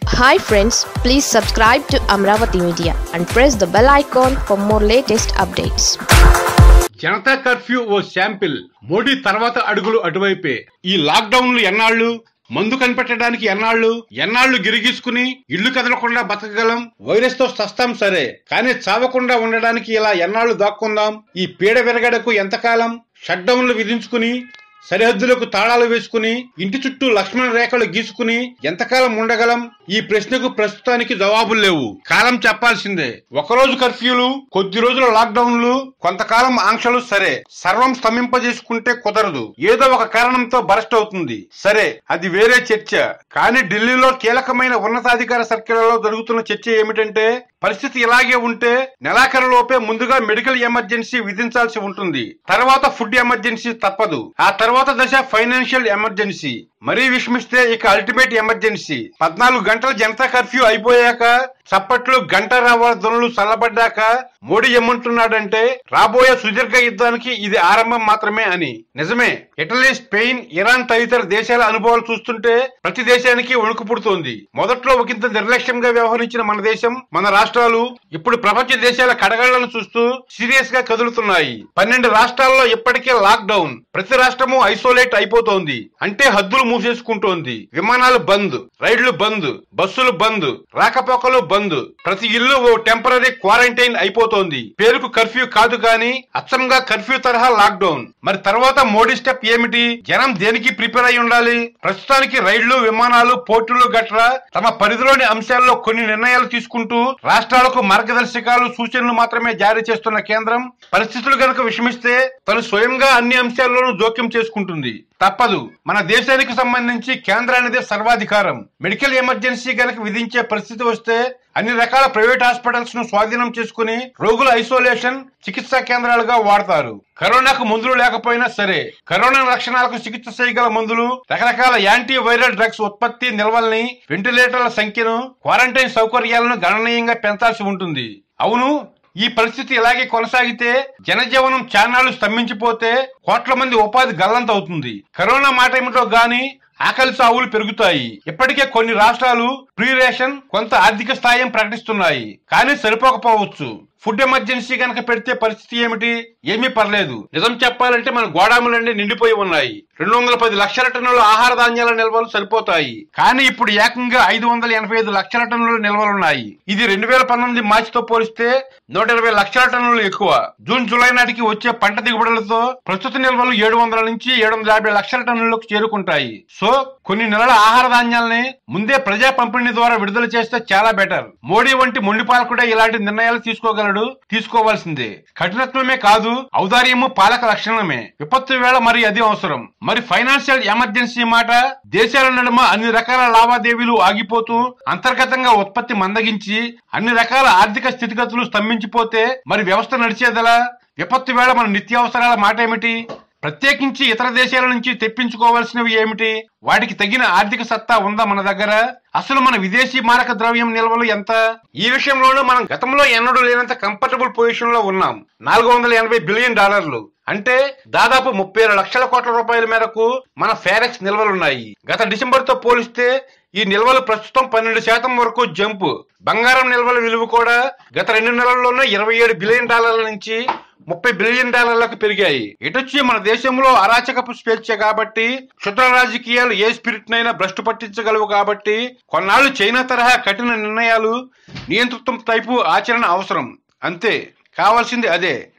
hi friends please subscribe to Amaravati media and press the bell icon for more latest updates Janata curfew ఓ sample Modi తర్వాత అడుగులు అటువైపే ఈ లాక్డౌన్లు ఎన్నాళ్ళు మందు కనిపెట్టడానికి ఎన్నాళ్ళు ఎన్నాళ్ళు గిరిగీసుకుని ఇల్లు కదలకుండా బతకగలం వైరస్ తో సస్తాం సరే కానీ చావకుండా ఉండడానికి ఇలా ఎన్నాళ్ళు దాక్కుందాం ఈ పీడ విరగడకు ఎంతకాలం షట్డౌన్లు విధించుకుని సరిహద్దులకు తాళాలు వేసుకుని ఇంటి చుట్టూ లక్ష్మణ రేఖలు గీసుకుని ఎంతకాలం ఉండగలం ఈ ప్రశ్నకు ప్రస్తుతానికి జవాబులు లేవు కాలం చెప్పాల్సిందే ఒకరోజు కర్ఫ్యూలు కొద్ది రోజుల లాక్డౌన్లు కొంతకాలం ఆంక్షలు సరే సర్వం స్తంభింపజేసుకుంటే కుదరదు ఏదో ఒక కారణంతో బరస్ట్ అవుతుంది సరే అది వేరే చర్చ కానీ ఢిల్లీలో కీలకమైన ఉన్నతాధికార సర్కిళ్లలో జరుగుతున్న చర్చ ఏమిటంటే పరిస్థితి ఇలాగే ఉంటే నెలాఖరులోపే ముందుగా మెడికల్ ఎమర్జెన్సీ విధించాల్సి ఉంటుంది తర్వాత ఫుడ్ ఎమర్జెన్సీ తప్పదు ఆ తర్వాత దశ ఫైనాన్షియల్ ఎమర్జెన్సీ మరీ విషమిస్తే ఇక అల్టిమేట్ ఎమర్జెన్సీ పద్నాలుగు గంటల జనతా కర్ఫ్యూ అయిపోయాక చప్పట్లు గంట ధ్వనులు చల్లబడ్డాక మోడీ ఏమంటున్నాడంటే రాబోయే సుదీర్ఘ యుద్ధానికి ఇది ఆరంభం మాత్రమే అని నిజమే ఇటలీ స్పెయిన్ ఇరాన్ తదితర దేశాల అనుభవాలు చూస్తుంటే ప్రతి దేశానికి వణుకు పుడుతోంది మొదట్లో ఒకంత నిర్లక్ష్యంగా వ్యవహరించిన మన దేశం మన రాష్ట్రాలు ఇప్పుడు ప్రపంచ దేశాల కడగళ్లను చూస్తూ సీరియస్ గా కదులుతున్నాయి పన్నెండు రాష్ట్రాల్లో ఇప్పటికే లాక్ డౌన్ ప్రతి రాష్ట్రము ఐసోలేట్ అయిపోతోంది అంటే హద్దులు మూసేసుకుంటోంది విమానాలు బంద్ రైళ్లు బంద్ బస్సులు బంద్ రాకపోకలు బంద్ ప్రతి ఇల్లు ఓ టెంపరీ క్వారంటైన్ అయిపోతోంది పేరుకు కర్ఫ్యూ కాదు కానీ అచ్చంగా కర్ఫ్యూ తరహా లాక్ డౌన్ మరి తర్వాత మోడీ స్టెప్ ఏమిటి జనం దేనికి ప్రిపేర్ అయి ఉండాలి ప్రస్తుతానికి రైళ్లు విమానాలు పోర్టులు గట్రా తమ పరిధిలోని అంశాల్లో కొన్ని నిర్ణయాలు తీసుకుంటూ రాష్ట్రాలకు మార్గదర్శకాలు సూచనలు మాత్రమే జారీ చేస్తున్న కేంద్రం పరిస్థితులు గనుక విషమిస్తే తను స్వయంగా అన్ని అంశాల్లోనూ జోక్యం చేసుకుంటుంది తప్పదు మన దేశానికి సంబంధించి కేంద్రానిదే సర్వాధికారం మెడికల్ ఎమర్జెన్సీ గనక విధించే పరిస్థితి వస్తే అన్ని రకాల ప్రైవేట్ హాస్పిటల్స్ ను స్వాధీనం చేసుకుని రోగుల ఐసోలేషన్ చికిత్సా కేంద్రాలుగా వాడతారు కరోనాకు మందులు లేకపోయినా సరే కరోనా లక్షణాలకు చికిత్స చేయగల మందులు రకరకాల యాంటీ వైరల్ డ్రగ్స్ ఉత్పత్తి నిల్వల్ని వెంటిలేటర్ల సంఖ్యను క్వారంటైన్ సౌకర్యాలను గణనీయంగా పెంచాల్సి ఉంటుంది అవును ఈ పరిస్థితి ఇలాగే కొనసాగితే జనజీవనం చాన్నాళ్లు స్తంభించిపోతే కోట్ల మంది ఉపాధి గల్లంతవుతుంది కరోనా మాట ఏమిటో గాని ఆకలి సావులు పెరుగుతాయి ఇప్పటికే కొన్ని రాష్ట్రాలు ప్రీ రేషన్ కొంత ఆర్థిక స్థాయం ప్రకటిస్తున్నాయి కానీ సరిపోకపోవచ్చు ఫుడ్ ఎమర్జెన్సీ కనుక పెడితే పరిస్థితి ఏమిటి ఏమీ పర్లేదు నిజం చెప్పాలంటే మన గోడాములన్నీ నిండిపోయి ఉన్నాయి రెండు వందల పది లక్షల టన్నుల ఆహార ధాన్యాల నిల్వలు సరిపోతాయి కానీ ఇప్పుడు ఏకంగా ఐదు వందల ఎనభై ఐదు లక్షల టన్నుల నిల్వలున్నాయి ఇది రెండు వేల పంతొమ్మిది మార్చితో పోలిస్తే నూట ఇరవై లక్షల టన్నులు ఎక్కువ జూన్ జూలై నాటికి వచ్చే పంట దిగుబడులతో ప్రస్తుత నిల్వలు ఏడు వందల నుంచి ఏడు వందల యాభై లక్షల టన్నులకు చేరుకుంటాయి సో కొన్ని నెలల ఆహార ధాన్యాల్ని ముందే ప్రజా పంపిణీ ద్వారా విడుదల చేస్తే చాలా బెటర్ మోడీ వంటి మొండి పాలకుడే ఇలాంటి నిర్ణయాలు తీసుకోగలడు తీసుకోవాల్సిందే కఠినత్వమే కాదు ఔదార్యము పాలక లక్షణమే విపత్తు వేళ మరి అది అవసరం మరి ఫైనాన్షియల్ ఎమర్జెన్సీ మాట దేశాల నడుమ అన్ని రకాల లావాదేవీలు ఆగిపోతూ అంతర్గతంగా ఉత్పత్తి మందగించి అన్ని రకాల ఆర్థిక స్థితిగతులు స్తంభించిపోతే మరి వ్యవస్థ నడిచేదలా విపత్తు వేళ మన నిత్యావసరాల మాట ఏమిటి ప్రత్యేకించి ఇతర దేశాల నుంచి తెప్పించుకోవాల్సినవి ఏమిటి వాటికి తగిన ఆర్థిక సత్తా ఉందా మన దగ్గర అసలు మన విదేశీ మారక ద్రవ్యం నిల్వలు ఎంత ఈ విషయంలోనూ మనం గతంలో ఎన్నడూ లేనంత కంఫర్టబుల్ పొజిషన్ లో ఉన్నాం నాలుగు వందల ఎనభై బిలియన్ డాలర్లు అంటే దాదాపు ముప్పై ఏడు లక్షల కోట్ల రూపాయల మేరకు మన ఫేరెక్స్ నిల్వలున్నాయి గత డిసెంబర్ తో పోలిస్తే ఈ నిల్వలు ప్రస్తుతం పన్నెండు శాతం వరకు జంపు బంగారం నిల్వల విలువ కూడా గత రెండు నెలల్లోనే ఇరవై ఏడు బిలియన్ డాలర్ల నుంచి ముప్పై బిలియన్ డాలర్లకు పెరిగాయి ఇటొచ్చి మన దేశంలో అరాచకపు స్వేచ్ఛ కాబట్టి క్షుద్ర రాజకీయాలు ఏ స్పిరిట్ నైనా భ్రష్టు పట్టించగలవు కాబట్టి కొన్నాళ్ళు చైనా తరహా కఠిన నిర్ణయాలు నియంతృత్వం టైపు ఆచరణ అవసరం అంతే కావాల్సింది అదే